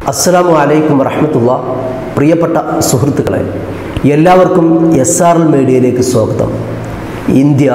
അസ്സലാമു അലൈക്കും വറഹമത്തുള്ള പ്രിയപ്പെട്ട സുഹൃത്തുക്കളെ എല്ലാവർക്കും എസ് ആർ എൽ മീഡിയയിലേക്ക് സ്വാഗതം ഇന്ത്യ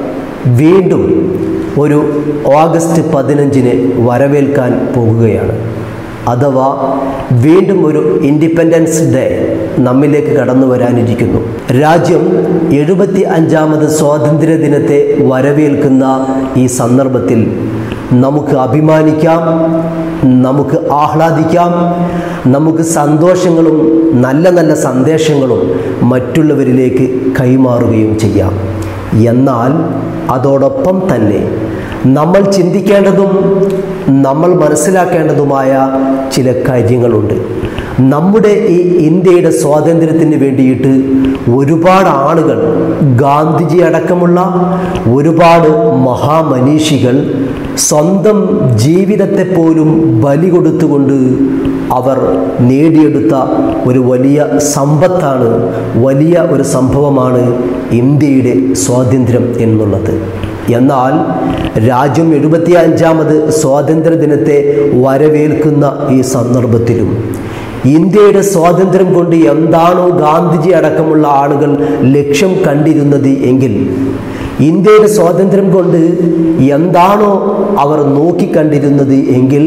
വീണ്ടും ഒരു ഓഗസ്റ്റ് പതിനഞ്ചിന് വരവേൽക്കാൻ പോകുകയാണ് അഥവാ വീണ്ടും ഒരു ഇൻഡിപെൻഡൻസ് ഡേ നമ്മിലേക്ക് കടന്നു വരാനിരിക്കുന്നു രാജ്യം എഴുപത്തി അഞ്ചാമത് സ്വാതന്ത്ര്യ ദിനത്തെ വരവേൽക്കുന്ന ഈ സന്ദർഭത്തിൽ നമുക്ക് അഭിമാനിക്കാം നമുക്ക് ആഹ്ലാദിക്കാം നമുക്ക് സന്തോഷങ്ങളും നല്ല നല്ല സന്ദേശങ്ങളും മറ്റുള്ളവരിലേക്ക് കൈമാറുകയും ചെയ്യാം എന്നാൽ അതോടൊപ്പം തന്നെ നമ്മൾ ചിന്തിക്കേണ്ടതും നമ്മൾ മനസ്സിലാക്കേണ്ടതുമായ ചില കാര്യങ്ങളുണ്ട് നമ്മുടെ ഈ ഇന്ത്യയുടെ സ്വാതന്ത്ര്യത്തിന് വേണ്ടിയിട്ട് ഒരുപാട് ആളുകൾ ഗാന്ധിജി അടക്കമുള്ള ഒരുപാട് മഹാമനീഷികൾ സ്വന്തം ജീവിതത്തെ പോലും ബലി കൊടുത്തുകൊണ്ട് അവർ നേടിയെടുത്ത ഒരു വലിയ സമ്പത്താണ് വലിയ ഒരു സംഭവമാണ് ഇന്ത്യയുടെ സ്വാതന്ത്ര്യം എന്നുള്ളത് എന്നാൽ രാജ്യം എഴുപത്തി അഞ്ചാമത് സ്വാതന്ത്ര്യ ദിനത്തെ വരവേൽക്കുന്ന ഈ സന്ദർഭത്തിലും ഇന്ത്യയുടെ സ്വാതന്ത്ര്യം കൊണ്ട് എന്താണോ ഗാന്ധിജി അടക്കമുള്ള ആളുകൾ ലക്ഷ്യം കണ്ടിരുന്നത് എങ്കിൽ ഇന്ത്യയുടെ സ്വാതന്ത്ര്യം കൊണ്ട് എന്താണോ അവർ നോക്കിക്കണ്ടിരുന്നത് എങ്കിൽ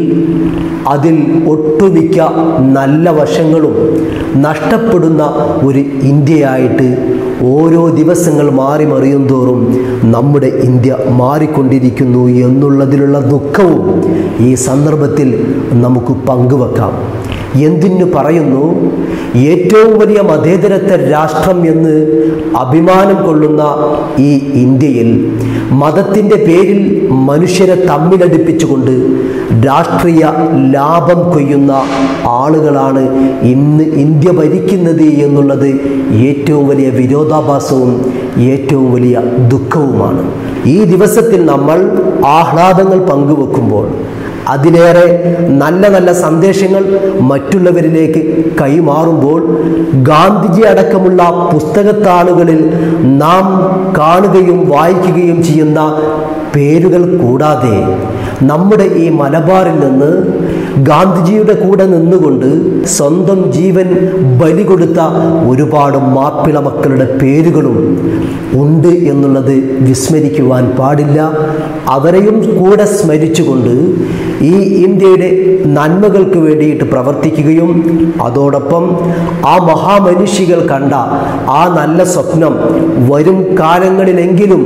അതിൽ ഒട്ടുമിക്ക നല്ല വശങ്ങളും നഷ്ടപ്പെടുന്ന ഒരു ഇന്ത്യയായിട്ട് ഓരോ ദിവസങ്ങൾ മാറി മറിയും തോറും നമ്മുടെ ഇന്ത്യ മാറിക്കൊണ്ടിരിക്കുന്നു എന്നുള്ളതിലുള്ള ദുഃഖവും ഈ സന്ദർഭത്തിൽ നമുക്ക് പങ്കുവെക്കാം എന്തിനു പറയുന്നു ഏറ്റവും വലിയ മതേതരത്വ രാഷ്ട്രം എന്ന് അഭിമാനം കൊള്ളുന്ന ഈ ഇന്ത്യയിൽ മതത്തിൻ്റെ പേരിൽ മനുഷ്യരെ തമ്മിലടിപ്പിച്ചുകൊണ്ട് രാഷ്ട്രീയ ലാഭം കൊയ്യുന്ന ആളുകളാണ് ഇന്ന് ഇന്ത്യ ഭരിക്കുന്നത് എന്നുള്ളത് ഏറ്റവും വലിയ വിരോധാഭാസവും ഏറ്റവും വലിയ ദുഃഖവുമാണ് ഈ ദിവസത്തിൽ നമ്മൾ ആഹ്ലാദങ്ങൾ പങ്കുവെക്കുമ്പോൾ അതിലേറെ നല്ല നല്ല സന്ദേശങ്ങൾ മറ്റുള്ളവരിലേക്ക് കൈമാറുമ്പോൾ ഗാന്ധിജി അടക്കമുള്ള പുസ്തകത്താളുകളിൽ നാം കാണുകയും വായിക്കുകയും ചെയ്യുന്ന പേരുകൾ കൂടാതെ നമ്മുടെ ഈ മലബാറിൽ നിന്ന് ഗാന്ധിജിയുടെ കൂടെ നിന്നുകൊണ്ട് സ്വന്തം ജീവൻ ബലി കൊടുത്ത ഒരുപാട് മാപ്പിള മക്കളുടെ പേരുകളും ഉണ്ട് എന്നുള്ളത് വിസ്മരിക്കുവാൻ പാടില്ല അവരെയും കൂടെ സ്മരിച്ചുകൊണ്ട് ഈ ഇന്ത്യയുടെ നന്മകൾക്ക് വേണ്ടിയിട്ട് പ്രവർത്തിക്കുകയും അതോടൊപ്പം ആ മഹാമനുഷ്യകൾ കണ്ട ആ നല്ല സ്വപ്നം വരും കാലങ്ങളിലെങ്കിലും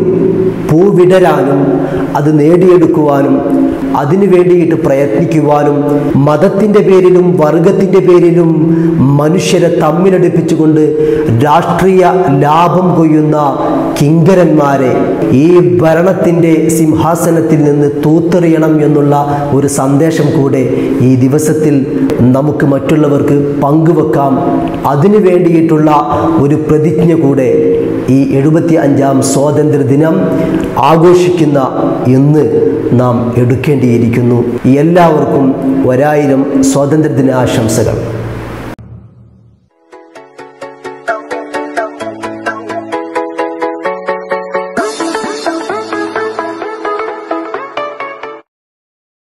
പൂവിടരാനും അത് നേടിയെടുക്കുവാനും അതിനു വേണ്ടിയിട്ട് പ്രയത്നിക്കുവാനും മതത്തിൻ്റെ പേരിലും വർഗത്തിൻ്റെ പേരിലും മനുഷ്യരെ തമ്മിലടുപ്പിച്ചുകൊണ്ട് രാഷ്ട്രീയ ലാഭം കൊയ്യുന്ന കിങ്കരന്മാരെ ഈ ഭരണത്തിൻ്റെ സിംഹാസനത്തിൽ നിന്ന് തൂത്തെറിയണം എന്നുള്ള ഒരു സന്ദേശം കൂടെ ഈ ദിവസത്തിൽ നമുക്ക് മറ്റുള്ളവർക്ക് പങ്കുവെക്കാം അതിനു വേണ്ടിയിട്ടുള്ള ഒരു പ്രതിജ്ഞ കൂടെ ഈ എഴുപത്തി അഞ്ചാം സ്വാതന്ത്ര്യ ദിനം ആഘോഷിക്കുന്ന ഇന്ന് നാം എടുക്കേണ്ടിയിരിക്കുന്നു എല്ലാവർക്കും ഒരായിരം സ്വാതന്ത്ര്യ ദിനാശംസകൾ